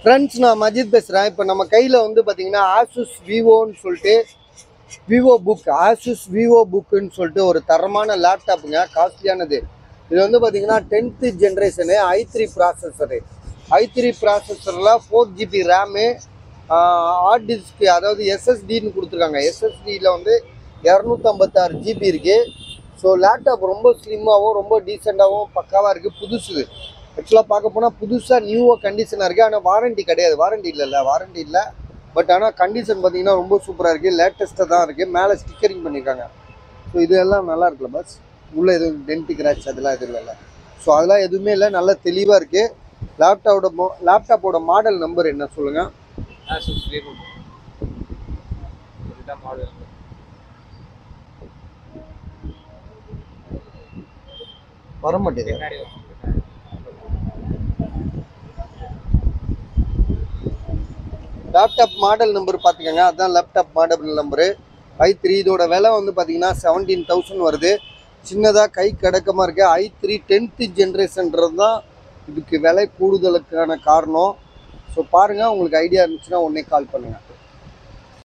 Friends நான் மஜித் பேசுகிறேன் இப்போ நம்ம கையில் வந்து பார்த்தீங்கன்னா ஆசூஸ் விவோன்னு சொல்லிட்டு விவோ புக் ஆசூஸ் விவோ புக்குன்னு சொல்லிட்டு ஒரு தரமான லேப்டாப்புங்க காஸ்ட்லியானது இது வந்து பார்த்தீங்கன்னா tenth generation i three processor i three ப்ராசஸரில் four GB RAM hard disk அதாவது எஸ்எஸ்டின்னு கொடுத்துருக்காங்க எஸ்எஸ்டியில் வந்து இரநூத்தம்பத்தாறு ஜிபி இருக்குது ஸோ லேப்டாப் ரொம்ப ஸ்லிம்மாகவும் ரொம்ப டீசெண்டாகவும் பக்காவாக இருக்குது புதுசு ஆக்சுவலாக பார்க்க போனால் புதுசாக நியூவாக கண்டிஷனாக இருக்குது ஆனால் வாரண்டி கிடையாது வாரண்டி இல்லைல்ல வாரண்டி இல்லை பட் ஆனால் கண்டிஷன் பார்த்தீங்கன்னா ரொம்ப சூப்பராக இருக்குது லேட்டஸ்ட்டாக தான் இருக்குது மேலே ஸ்டிக்கரிங் பண்ணியிருக்காங்க ஸோ இது எல்லாம் நல்லா இருக்குல்ல பஸ் உள்ளே எதுவும் டென்ட் கிராச் அதெல்லாம் எதுவும் இல்லைல்ல ஸோ அதெல்லாம் எதுவுமே இல்லை நல்லா தெளிவாக இருக்குது லேப்டாப்போட மோ லேப்டாப்போட மாடல் நம்பர் என்ன சொல்லுங்கள் ஆசூஸ் விவோ இதுதான் மாடல் வர மாட்டேங்குது பின்னாடி வரும். லேப்டாப் மாடல் நம்பர் பார்த்துக்கோங்க அதுதான் laptop model number i three இதோட விலை வந்து பார்த்தீங்கன்னா செவன்டீன் தௌசண்ட் வருது சின்னதாக கை கடக்கமாக இருக்குது ஐ த்ரீ டென்த்து ஜென்ரேஷன்றது தான் இதுக்கு விலை கூடுதலுக்கான காரணம் ஸோ பாருங்கள் உங்களுக்கு ஐடியா இருந்துச்சுன்னா உடனே கால் பண்ணுங்கள்